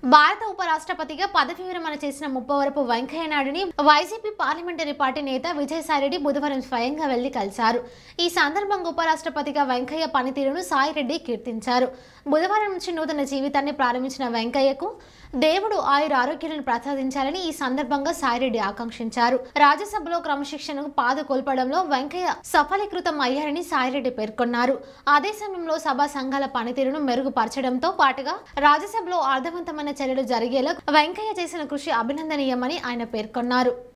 భారత ఉపరాష్ట్రపతిగా పదవి విరమణ చేసిన ముప్పవరపు వెంకయ్య నాయుడిని వైసీపీ పార్లమెంటరీ పార్టీ నేత విజయసాయిరెడ్డి బుధవారం స్వయంగా వెళ్లి కలిశారు ఈ సందర్భంగా ఉపరాష్ట్రపతిగా వెంకయ్య పనితీరును సాయిరెడ్డి కీర్తించారు బుధవారం నుంచి నూతన జీవితాన్ని ప్రారంభించిన వెంకయ్యకు దేవుడు ఆయుర ఆరోగ్యాలను ప్రసాదించాలని ఈ సందర్భంగా సాయిరెడ్డి ఆకాంక్షించారు రాజ్యసభలో క్రమశిక్షణకు పాదు కోల్పడంలో వెంకయ్య సఫలీకృతం అయ్యారని సాయిరెడ్డి పేర్కొన్నారు అదే సమయంలో సభా సంఘాల పనితీరును మెరుగుపరచడంతో పాటుగా రాజ్యసభలో అర్థవంతమైన చర్యలు జరిగేలా వెంకయ్య చేసిన కృషి అభినందనీయమని ఆయన పేర్కొన్నారు